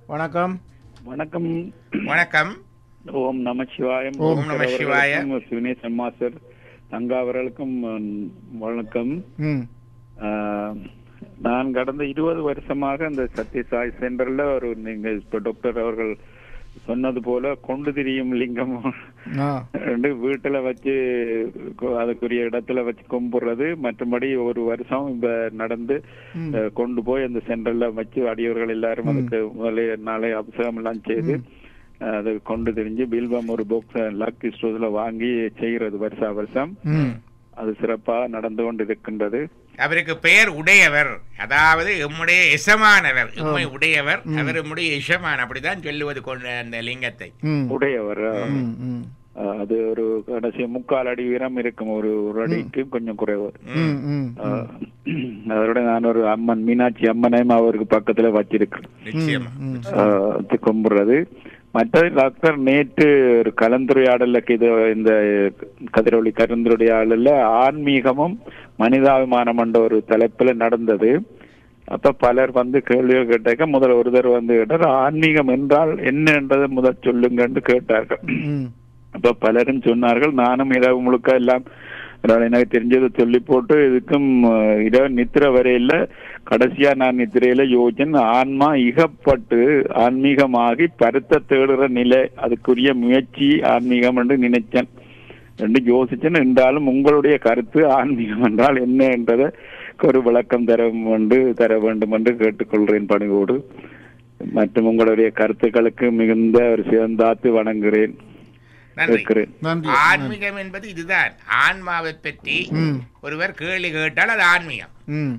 வணக்கம் வணக்கம் வணக்கம் ஓம் நமச்சிவாயம் ஓம் நம சிவாய. சிவனேசன் மாஸ்டர் தங்கா அவர்களுக்கும் ம், வணக்கம் ம் ஆஹ், நான் கடந்த இருபது வருஷமாக இந்த சத்யசாய் சென்டர்ல ஒரு நீங்க இப்ப டாக்டர் அவர்கள் சொன்னது போல கொண்டு திரியும் லிங்கம் ஆ ரெண்டு வீட்டுல வச்சு கொ- அதுக்குரிய இடத்துல வச்சு கும்பிடுறது மற்றபடி ஒரு வருஷம் இப்ப நடந்து ம். அஹ், கொண்டு போய் அந்த சென்டர்ல வச்சு அடியவர்கள் எல்லாரும் அதுக்கு முதலே நாளை அபிஷேகம் எல்லாம் செய்து அஹ், அது கொண்டு தெரிஞ்சு பில்பம் ஒரு புக் லக் ஸ்டோர்ஸ்ல வாங்கி செய்கிறது வருஷா வருஷம் ம் அது சிறப்பாக நடந்து கொண்டு இருக்கின்றது அவருக்கு பெயர் உடையவர் அதாவது எம்முடைய எசமானவர் எம்மை உடையவர் அவர் எம்முடைய எசமான் அப்படிதான் சொல்லுவது கொண்ட அந்த லிங்கத்தை ம் உடையவர் அஹ், ம் ம் அஹ், அது ஒரு கடைசி முக்கால் அடி உயரம் இருக்கும் ஒரு ஒரு அடிக்கு கொஞ்சம் குறைவு ம் ம் அஹ், அதோட நான் ஒரு அம்மன் மீனாட்சி அம்மனையும் அவருக்கு பக்கத்துல வச்சிருக்கிறேன் நிச்சயமா ம் ஆஹ் அது கும்பிடுறது மற்றது டாக்டர் நேற்று ஒரு கலந்துரையாடல இது இந்த கதிரொலி கலந்துரையாடல ஆன்மீகமும் மனிதாபிமானம் என்ற ஒரு தலைப்புல நடந்தது அப்ப பலர் வந்து கேள்விகள் கேட்டாக்க முதல்ல ஒருத்தர் வந்து கேட்டார் ஆன்மீகம் என்றால் என்ன என்றதை முதல் சொல்லுங்கன்னு கேட்டார்கள் ம் அப்ப பலரும் சொன்னார்கள் நானும் இரவு முழுக்க எல்லாம் அதனால எனக்கு தெரிஞ்சதை சொல்லி போட்டு இதுக்கும் அஹ், இரவு நித்திர வரையில கடைசியா நான் நித்திரையில யோசிச்சேன் ஆன்மா இகப்பட்டு ஆன்மீகமாகி பருத்த தேடுற நிலை அதுக்குரிய முயற்சி ஆன்மீகம் என்று நினைச்சேன் ரெண்டு யோசிச்சேன் என்றாலும் உங்களுடைய கருத்து ஆன்மீகம் என்றால் என்ன என்றதை ஒரு விளக்கம் தர வேண்டும் தர வேண்டும் என்று கேட்டுக்கொள்கிறேன் பணிவோடு மற்றும் உங்களுடைய கருத்துக்களுக்கு மிகுந்த ஒரு சிறந்தாத்து வணங்குகிறேன் நன்றி இருக்கிறேன் நன்றி ஆன்மீகம் என்பது இதுதான் ஆன்மாவை பற்றி ம் ஒருவர் கேள்வி கேட்டால் அது ஆன்மீகம் ம்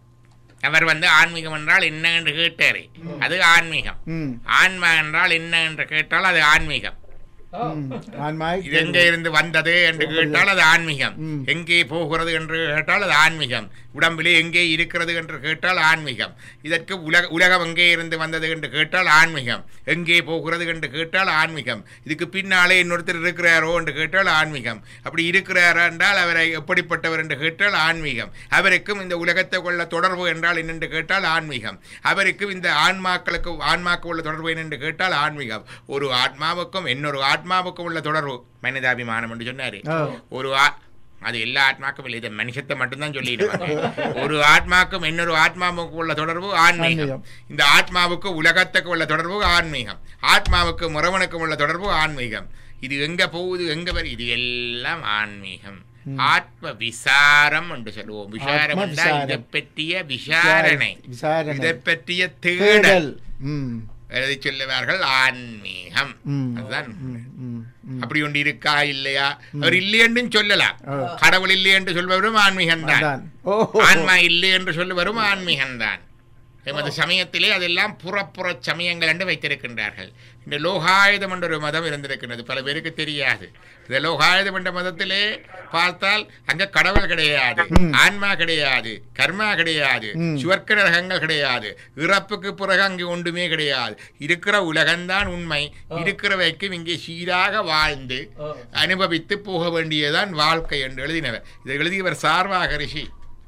அவர் வந்து ஆன்மீகம் என்றால் என்ன என்று கேட்டாரே அது ஆன்மீகம் ம் ஆன்மா என்றால் என்ன என்று கேட்டால் அது ஆன்மீகம் ம் ஆன்மாய் இது எங்கே இருந்து வந்தது என்று கேட்டால் அது ஆன்மீகம் ம். எங்கே போகிறது என்று கேட்டால் அது ஆன்மீகம் உடம்பிலே எங்கே இருக்கிறது என்று கேட்டால் ஆன்மீகம் இதற்கு உலக உலகம் எங்கே இருந்து வந்தது என்று கேட்டால் ஆன்மீகம் எங்கே போகிறது என்று கேட்டால் ஆன்மீகம் இதுக்கு பின்னாலே இன்னொருத்தர் இருக்கிறாரோ என்று கேட்டால் ஆன்மீகம் அப்படி இருக்கிறாரா என்றால் அவரை எப்படிப்பட்டவர் என்று கேட்டால் ஆன்மீகம் அவருக்கும் இந்த உலகத்தை உள்ள தொடர்பு என்றால் என்னென்று கேட்டால் ஆன்மீகம் அவருக்கும் இந்த ஆன்மாக்களுக்கு ஆன்மாக்கு உள்ள தொடர்பு என்னென்று கேட்டால் ஆன்மீகம் ஒரு ஆத்மாவுக்கும் இன்னொரு ஆத்மாவுக்கும் உள்ள தொடர்பு மனிதாபிமானம் என்று சொன்னாரு ஆ. ஒரு ஆ- அது எல்லா ஆத்மாக்கும் இல்லை இதை மனுஷத்தை மட்டும்தான் சொல்லிடுவாங்க ஒரு ஆத்மாக்கும் இன்னொரு ஆத்மாவுக்கு உள்ள தொடர்பு ஆன்மீகம் ஆன்மீகம். இந்த ஆத்மாவுக்கு உலகத்துக்கு உள்ள தொடர்பு ஆன்மீகம் ஆத்மாவுக்கு முறவனுக்கும் உள்ள தொடர்பு ஆன்மீகம் இது எங்க போகுது எங்க வரும் இது எல்லாம் ஆன்மீகம் ஆத்ம விசாரம் என்று சொல்லுவோம் விசாரம் ஆத்ம என்றால் விசாரம். இதை பற்றிய விசாரணை விசாரணை இதை பற்றிய தேடல் தேடல் ம் எழுதி சொல்லுவார்கள் ஆன்மீகம் ம். அதுதான் ம் ம் ம் அப்படி ஒன்று இருக்கா இல்லையா அவர் இல்லை என்றும் சொல்லலாம் ஆ. கடவுள் இல்லை என்று சொல்பவரும் ஆன்மீகம் தான் அதான் ஓ ஆன்மா இல்லை என்று சொல்லுவரும் ஆன்மீகம் தான் எமது சமயத்திலே அதெல்லாம் புறப்புற சமயங்கள் என்று வைத்திருக்கின்றார்கள் இந்த லோகாயுதம் என்ற ஒரு மதம் இருந்திருக்கின்றது பல பேருக்கு தெரியாது இந்த லோகாயுதம் என்ற மதத்திலே பார்த்தால் அங்க கடவுள் கிடையாது ஆன்மா கிடையாது கர்மா கிடையாது ம். சுவர்க்க நரகங்கள் கிடையாது இறப்புக்கு பிறகு அங்கு ஒன்றுமே கிடையாது இருக்கிற உலகம்தான் உண்மை இருக்கிறவைக்கும் இங்கே சீராக வாழ்ந்து அனுபவித்து போக வேண்டியதுதான் வாழ்க்கை என்று எழுதினவர் இதை எழுதியவர் சார்வாக ரிஷி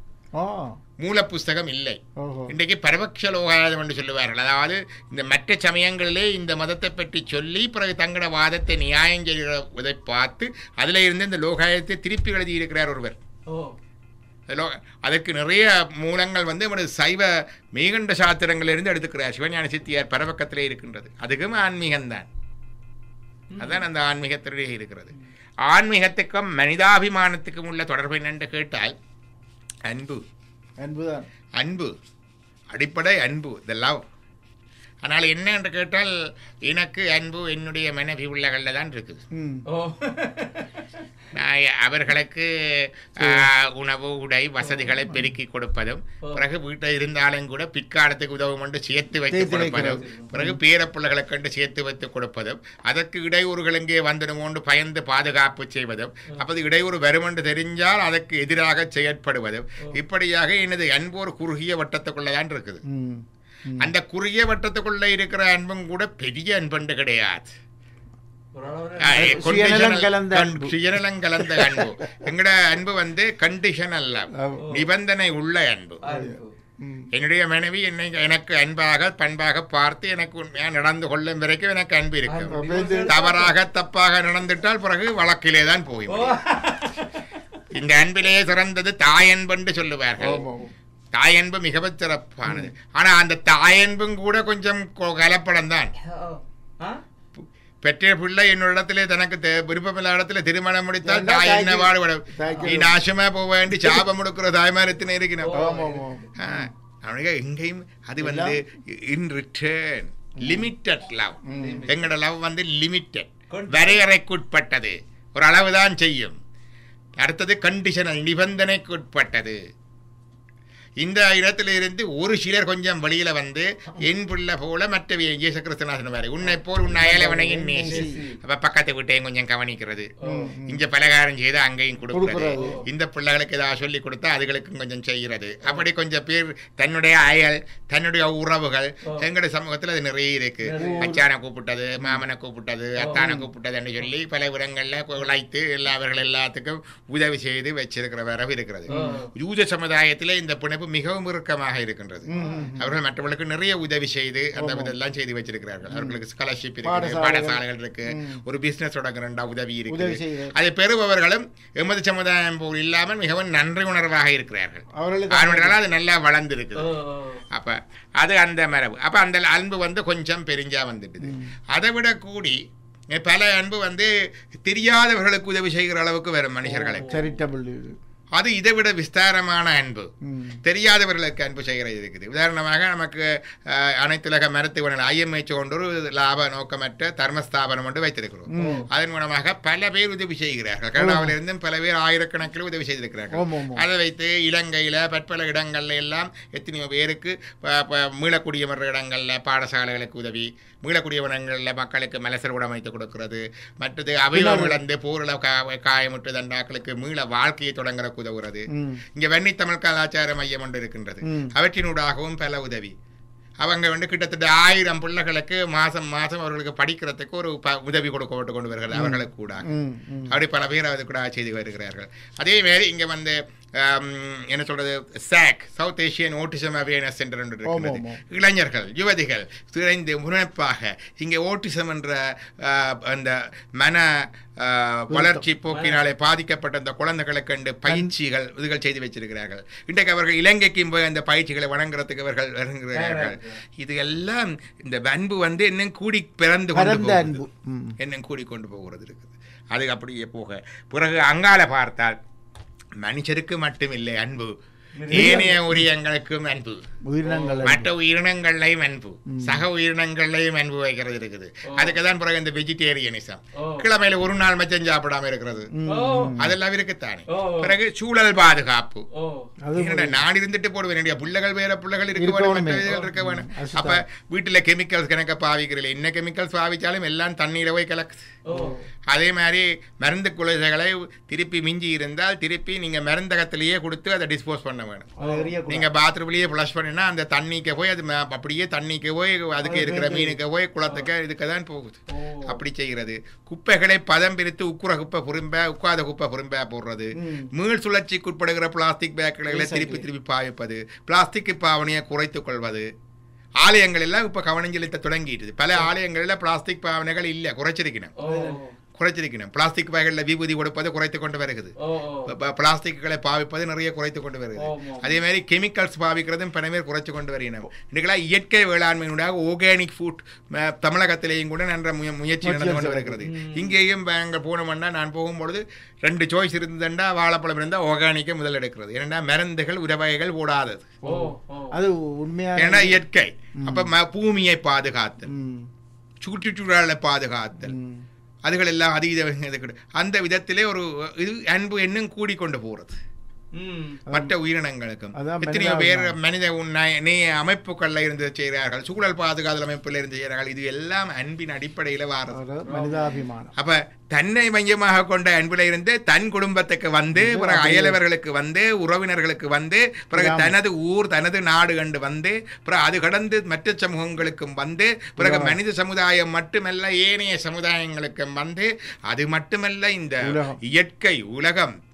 ஓ மூல புஸ்தகம் இல்லை ஓஹோ இன்றைக்கு பரபக்ஷ லோகாயுதம் என்று சொல்லுவார்கள் அதாவது இந்த மற்ற சமயங்களிலே இந்த மதத்தை பற்றி சொல்லி பிறகு தங்களோட வாதத்தை நியாயம் செய்கிறதை பார்த்து அதில் இருந்து இந்த லோகாயுதத்தை திருப்பி எழுதியிருக்கிறார் ஒருவர் அந்த லோ- அதற்கு நிறைய மூலங்கள் வந்து நமது சைவ மேகண்ட சாத்திரங்களிலிருந்து எடுத்துக்கிறார் சிவஞான சித்தியார் பரபக்கத்திலே இருக்கின்றது அதுக்கும் ஆன்மீகம்தான் அதான் அந்த ஆன்மீகத்திலே இருக்கிறது ஆன்மீகத்துக்கும் மனிதாபிமானத்துக்கும் உள்ள தொடர்பு என்னென்று கேட்டால் அன்பு அன்புதான் அன்பு அடிப்படை அன்பு த லவ் ஆனால் என்ன என்று கேட்டால் எனக்கு அன்பு என்னுடைய மனைவி உள்ளகளில் தான் இருக்குது ம் நான் அவர்களுக்கு ஆ, உணவு உடை வசதிகளை பெருக்கி கொடுப்பதும் பிறகு வீட்டில் இருந்தாலும் கூட பிற்காலத்துக்கு உதவும் என்று சேர்த்து வைத்து சேர்த்து கொடுப்பதும் வைக்கிறது. பிறகு பேரப்பிள்ளைகளை கண்டு சேர்த்து வைத்து கொடுப்பதும் அதற்கு இடையூறுகள் எங்கே வந்துடுமோன்று பயந்து பாதுகாப்பு செய்வதும் அப்போது இடையூறு வரும் என்று தெரிஞ்சால் அதற்கு எதிராக செயற்படுவதும் இப்படியாக எனது அன்பு ஒரு குறுகிய வட்டத்துக்குள்ளதான் இருக்குது ம் ம். அந்த குறுகிய வட்டத்துக்குள்ள இருக்கிற அன்பும் கூட பெரிய அன்பண்டு கிடையாது ஆ, ஏ, சுயநலம் conditional- கலந்த con- அன்பு. சுயநலம் கலந்த அன்பு எங்கட அன்பு வந்து கண்டிஷன் அல்ல ஆ, ஓ. நிபந்தனை உள்ள அன்பு ம். என்னுடைய மனைவி என்னை எனக்கு அன்பாக பண்பாக பார்த்து எனக்கு உண்மையாக நடந்து கொள்ளும் வரைக்கும் எனக்கு அன்பு இருக்கும் அன்பு. தவறாக தப்பாக நடந்துட்டால் பிறகு வழக்கிலே தான் போய் இந்த அன்பிலே சிறந்தது தாயன்பு என்று சொல்லுவார்கள் ஆமா, ஆமா. தாயன்பு மிகவும் சிறப்பானது ஆனா அந்த தாயன்பும் கூட கொஞ்சம் கொ- கலப்படம் தான் ஆ? பெற்ற பிள்ளை என்னோட இடத்துல தனக்கு தே- விருப்பமில்லாத இடத்துல திருமணம் முடித்தால் ஏன்னா தாய் என்ன தாய்க்கு- பாடுபட தாய்க்கு- நீ நாசமா போக வேண்டி சாபம் கொடுக்கிற தாய்மாரத்தின இருக்கிறோம் ஆமா, ஆமா. அவனுக்கு எங்கேயும் அது வந்து இன் ரிட்டர்ன் லிமிட்டட் லவ் எங்களோட லவ் வந்து லிமிட்டட் வரையறைக்குட்பட்டது ஒரு அளவுதான் செய்யும் அடுத்தது கண்டிஷனல் நிபந்தனைக்குட்பட்டது இந்த இடத்துல இருந்து ஒரு சிலர் கொஞ்சம் வெளியில வந்து என் பிள்ளை போல மற்ற இயேசு கிறிஸ்தனாசன் வேறு உன்னை போல் உன் அயலவனையும் நேசி அப்ப பக்கத்து வீட்டையும் கொஞ்சம் கவனிக்கிறது இங்க பலகாரம் செய்து அங்கேயும் கொடுக்கிறது கொடுக்கிறது. இந்த பிள்ளைகளுக்கு ஏதாவது சொல்லி கொடுத்தா அதுகளுக்கும் கொஞ்சம் செய்கிறது அப்படி கொஞ்சம் பேர் தன்னுடைய அயல் தன்னுடைய உறவுகள் எங்களுடைய சமூகத்துல அது நிறைய இருக்கு அச்சானை கூப்பிட்டது மாமனை கூப்பிட்டது அத்தானை கூப்பிட்டதுன்னு சொல்லி பல இடங்கள்ல உழைத்து எல்லா அவர்கள் எல்லாத்துக்கும் உதவி செய்து வச்சிருக்கிற வரவு இருக்கிறது யூத சமுதாயத்திலே இந்த பிணைப்பு மிகவும் இறுக்கமாக இருக்கின்றது அவர்கள் மற்றவர்களுக்கு நிறைய உதவி செய்து அந்த இதெல்லாம் செய்து வச்சிருக்கிறார்கள் அவர்களுக்கு ஸ்காலர்ஷிப் இருக்கு பாடசாலைகள். பாடசாலைகள் இருக்கு ஒரு பிசினஸ் தொடங்குறா உதவி உதவி இருக்கு செய்கிறது. அதை பெறுபவர்களும் எமது சமுதாயம் போல் இல்லாமல் மிகவும் நன்றி உணர்வாக இருக்கிறார்கள் அவர்களுக்கு அவர்களால் அது நல்லா வளர்ந்துருக்குது ஓ, ஓ. அப்ப அது அந்த மரபு அப்ப அந்த அன்பு வந்து கொஞ்சம் பெரிஞ்சா வந்துட்டுது அதை விட கூடி பல அன்பு வந்து தெரியாதவர்களுக்கு உதவி செய்கிற அளவுக்கு வரும் மனுஷர்களை சரிட்டபிள் இது அது இதை விட விஸ்தாரமான அன்பு ம். தெரியாதவர்களுக்கு அன்பு செய்கிறது இருக்குது உதாரணமாக நமக்கு அஹ், அனைத்துலக மருத்துவ ஐஎம்ஹெச் கொண்டு ஒரு லாப நோக்கமற்ற தர்மஸ்தாபனம் ஒன்று வைத்திருக்கிறோம் அதன் மூலமாக பல பேர் உதவி செய்கிறார்கள் கனடாவிலிருந்தும் பல பேர் ஆயிரக்கணக்கில் உதவி செய்திருக்கிறார்கள் ஆமா, ஆமா. அதை வைத்து இலங்கையில பற்பல இடங்கள்ல எல்லாம் எத்தனையோ பேருக்கு ப- ப- மீளக்குடியமர் இடங்கள்ல பாடசாலைகளுக்கு உதவி மீளக்குடியவனங்களில் மக்களுக்கு மலசர் உடமைத்து கொடுக்கிறது மற்றது அவயவம் இழந்து போரில் கா- காயமுற்று தண்டாக்களுக்கு மீள வாழ்க்கையை தொடங்குறதுக்கு உதவுறது ம். இங்க வெண்ணி தமிழ் கலாச்சார மையம் ஒன்று இருக்கின்றது ம். அவற்றினூடாகவும் பல உதவி அவங்க வந்து கிட்டத்தட்ட ஆயிரம் பிள்ளைகளுக்கு மாசம் மாசம் அவர்களுக்கு படிக்கிறதுக்கு ஒரு ப- உதவி கொடுக்கப்பட்டு கொண்டு வருகிறது அவர்களுக்கு கூட ம், ம். அப்படி பல பேர் அது கூட செய்து வருகிறார்கள் அதே மாதிரி இங்க வந்து ஆம், என்ன சொல்றது SAAC south Asian autism awareness centre ஒன்று இருக்கிறது ஆமா, இளைஞர்கள் யுவதிகள் சிறைந்து முனைப்பாக இங்கே ஓட்டிசம் என்ற ஆ, அந்த மன ஆ, வளர்ச்சி போக்கினாலே பாதிக்கப்பட்ட அந்த குழந்தைகளுக்கு கண்டு பயிற்சிகள் இதுகள் செய்து வச்சிருக்கிறார்கள் இன்றைக்கு அவர்கள் இலங்கைக்கும் போய் அந்த பயிற்சிகளை வழங்குறதுக்கு அவர்கள் வருகிறார்கள் இது எல்லாம் இந்த அன்பு வந்து இன்னும் கூடி பிறந்து கொண்டு பரந்த போகுது. அன்பு ம். இன்னும் கூடிக்கொண்டு போகிறது இருக்குது அது அப்படியே போக பிறகு அங்கால பார்த்தால் மனுஷருக்கு மட்டும் இல்லை அன்பு ஏனைய உரியங்களுக்கும் அன்பு உயிரினங்கள் மற்ற உயிரினங்கள்லையும் அன்பு சக உயிரினங்கள்லையும் அன்பு வைக்கிறது இருக்குது அதுக்கு தான் பிறகு இந்த வெஜிடேரியனிசம் ஓ. கிழமையில ஒரு நாள் மச்சம் சாப்பிடாம இருக்கிறது ஓ, அதெல்லாம் இருக்குத்தானே ஓ. பிறகு சூழல் பாதுகாப்பு ஓ. அது என்னடா, நான் இருந்துட்டு போடுவேன் என்னுடைய பிள்ளைகள் வேற பிள்ளைகள் இருக்க இருக்க வேணும் வேணுமே. மற்ற இதுகள் இருக்க வேணும் அசுத்தம். அப்ப வீட்டுல கெமிக்கல்ஸ் கணக்க பாவிக்கிறீங்க என்ன கெமிக்கல்ஸ் பாவிச்சாலும் எல்லாம் தண்ணீர போய் கலக்குது ஓ. அதே மாதிரி மருந்து குலைசைகளை திருப்பி மிஞ்சி இருந்தால் திருப்பி நீங்க மருந்தகத்திலேயே கொடுத்து அதை டிஸ்போஸ் பண்ண வேணும் அது எரியக்கூடாது. நீங்க பாத்ரூம்லயே ஃப்ளஷ் பண்ணினா அந்த தண்ணிக்கு போய் அது ம- அப்படியே தண்ணிக்கு போய் அதுக்கு இருக்கிற மீனுக்கு போய் குளத்துக்கு இதுக்கு தான் போகுது ஓ. அப்படி செய்கிறது குப்பைகளை பதம் பிரித்து உக்குற குப்பை புரிம்ப உட்காத குப்பை புரிம்ப போடுறது ம். மீள் சுழற்சிக்கு உட்படுகிற பிளாஸ்டிக் பேக்குகளை திருப்பி திருப்பி பாவிப்பது பிளாஸ்டிக் பாவனையை குறைத்துக் கொள்வது ஆலயங்கள் எல்லாம் இப்ப கவனம் செலுத்த தொடங்கிட்டு பல ஆலயங்களில் பிளாஸ்டிக் பாவனைகள் இல்ல குறைச்சிருக்கணும் ஓ. குறைச்சிருக்கணும் பிளாஸ்டிக் பேக்கில் விபூதி கொடுப்பது குறைத்து கொண்டு வருகிறது ஓ. ஓ. ப- ப- பிளாஸ்டிக்குகளை பாவிப்பது நிறைய குறைத்து கொண்டு வருகிறது ஆமா. அதே மாதிரி கெமிக்கல்ஸ் பாவிக்கிறதும் பல பேர் குறைச்சு கொண்டு வருகிறோம் இன்னைக்கெல்லாம் இயற்கை வேளாண்மையினுடைய ஆர்கானிக் ஃபுட் தமிழகத்திலேயும் கூட நன்ற முய- முயற்சி நடந்து கொண்டு வருகிறது இங்கேயும் அங்கே போனோம்னா நான் போகும்பொழுது ரெண்டு சாய்ஸ் இருந்ததுண்டா வாழைப்பழம் இருந்தால் ஆர்கானிக்கை முதல் எடுக்கிறது ஏன்னா மருந்துகள் உரவகைகள் போடாதது ஓ. ஓ. அது உண்மையான ஏன்னா இயற்கை அப்ப ம- பூமியை பாதுகாத்தல் ம். சுற்றுச்சூழலை பாதுகாத்தல் ம். அதுகள் எல்லாம் அதீத இது அந்த விதத்திலே ஒரு இது அன்பு இன்னும் கூடிக்கொண்டு போறது ம். மற்ற உயிரினங்களுக்கும் அதான் எத்தனையோ மனிதாபிமானம். பேர் மனித உண்ண- நே அமைப்புகள்ல இருந்து செய்கிறார்கள் சூழல் பாதுகாதல் அமைப்புல இருந்து செய்கிறார்கள் இது எல்லாம் அன்பின் அடிப்படையில வாரது ஒரு மனிதாபிமானம் அப்ப தன்னை மையமாக கொண்ட அன்புல இருந்து தன் குடும்பத்துக்கு வந்து பிறகு அயலவர்களுக்கு வந்து உறவினர்களுக்கு வந்து பிறகு தனது ஊர் தனது நாடு கண்டு வந்து பிறகு அது கடந்து மற்ற சமூகங்களுக்கும் வந்து பிறகு மனித சமுதாயம் மட்டுமல்ல ஏனைய சமுதாயங்களுக்கும் வந்து அது மட்டுமல்ல இந்த உலகம். இயற்கை உலகம்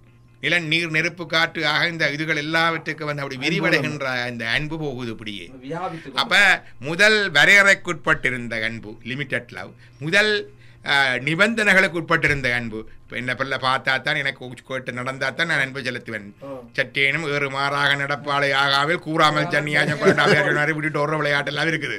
நிலம் நீர் நெருப்பு காற்று ஆக இந்த இதுகள் எல்லாவற்றுக்கு வந்து அப்படி விரிவடைகின்ற இந்த அன்பு போகுது இப்படியே வியாபித்து அப்ப முதல் வரையறைக்குட்பட்டிருந்த அன்பு லிமிட்டட் லவ் முதல் அஹ், நிபந்தனைகளுக்கு உட்பட்டிருந்த அன்பு இப்போ என்ன பிள்ளை பார்த்தா தான் எனக்கு கேட்டு நடந்தா தான் நான் அன்பு செலுத்துவேன் ஓ. சற்றேனும் ஏறு மாறாக நடப்பாளை ஆகாமல் கூறாமல் சன்னியாசம் கொண்டாடி விட்டுட்டு ஒரு விளையாட்டு எல்லாம் இருக்குது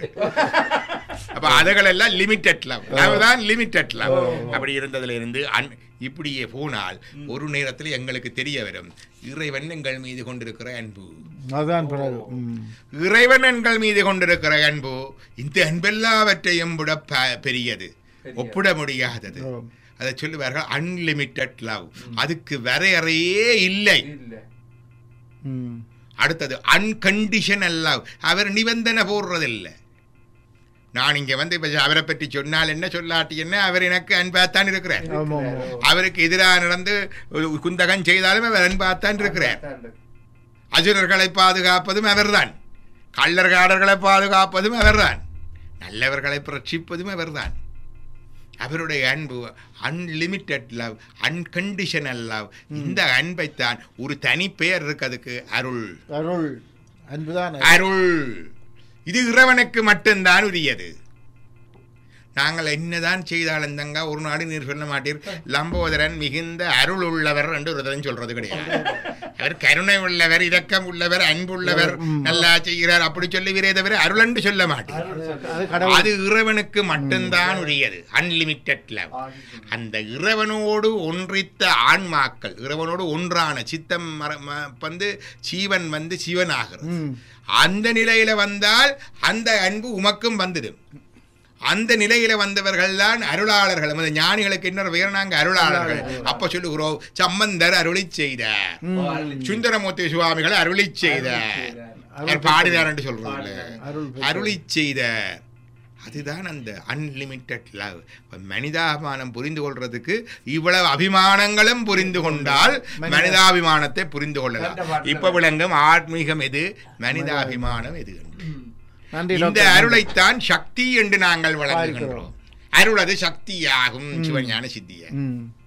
அப்ப அதுகள் எல்லாம் லிமிட்டட் லவ் லவ் தான் லிமிட்டட் லவ் அப்படி இருந்ததுல இருந்து அன் இப்படியே போனால் ஒரு நேரத்தில் எங்களுக்கு தெரிய வரும் இறைவன் எங்கள் மீது கொண்டிருக்கிற அன்பு அதுதான் பிறகு ம். இறைவன் எங்கள் மீது கொண்டிருக்கிற அன்பு இந்த அன்பெல்லாவற்றையும் விட ப- பெரியது பெரியது. ஒப்பிட முடியாதது ஓ. அதை சொல்லுவார்கள் அன்லிமிட்டெட் லவ் அதுக்கு வரையறையே இல்லை இல்ல ம். அடுத்தது அன்கண்டிஷனல் லவ் அவர் நிபந்தனை போடுறதில்லை நான் இங்க வந்து இப்ப அவரை பற்றி சொன்னால் என்ன சொல்லாட்டி என்ன அவர் எனக்கு அன்பாத்தான் இருக்கிறார் ஆமா, ஆமா. அவருக்கு எதிராக நடந்து ஒரு குந்தகம் செய்தாலும் அவர் அன்பாத்தான் இருக்கிறார் அசுரர்களை பாதுகாப்பதும் அவர்தான் கள்ளர்காடர்களை பாதுகாப்பதும் அவர்தான் நல்லவர்களை ரட்சிப்பதும் அவர்தான் அவருடைய அன்பு அன்லிமிட்டெட் லவ் அன்கண்டிஷனல் லவ் இந்த அன்பைத்தான் ஒரு தனி பெயர் இருக்கு அதுக்கு அருள் அருள் அன்புதான் அருள் இது இறைவனுக்கு மட்டும்தான் உரியது நாங்கள் என்னதான் செய்தாலும் தங்க ஒரு நாடு நீர் சொல்ல மாட்டீர் லம்போதரன் மிகுந்த அருள் உள்ளவர் என்று ஒரு தரம் சொல்றது கிடையாது அவர் கருணை உள்ளவர் இரக்கம் உள்ளவர் அன்புள்ளவர் நல்லா செய்கிறார் அப்படி சொல்லுவீரே தவிர அருள் என்று சொல்ல மாட்டீர் அது கடவுள் அது இறைவனுக்கு மட்டும்தான் உரியது அன்லிமிட்டெட் லவ் அந்த இறைவனோடு ஒன்றித்த ஆன்மாக்கள் இறைவனோடு ஒன்றான சித்தம் மர- ம- வந்து சீவன் வந்து சிவனாகிறது ம். அந்த நிலையில வந்தால் அந்த அன்பு உமக்கும் வந்துடும் அந்த நிலையில வந்தவர்கள் தான் அருளாளர்கள் அந்த ஞானிகளுக்கு என்ன வேற நாங்க அருளாளர்கள் அப்ப சொல்லுகிறோம் சம்பந்தர் அருளி செய்தார் ம். சுந்தரமூர்த்தி சுவாமிகள் அருளி செய்தார் அவர் பாடினார் என்று சொல்றோம்ல அருள் பெற்றார். அருளி செய்தார் அதுதான் அந்த அன்லிமிட்டெட் லவ் மனிதாபிமானம் புரிந்து கொள்றதுக்கு இவ்வளவு அபிமானங்களும் புரிந்து கொண்டால் மனிதாபிமானத்தை புரிந்து கொள்ளலாம் இப்ப விளங்கும் ஆத்மீகம் எது மனிதாபிமானம் எது என்று நன்றி இந்த டாக்டர் அருளைத்தான் சக்தி என்று நாங்கள் வழங்குகின்றோம் அருள் அது சக்தியாகும் சிவஞான சித்திய ம்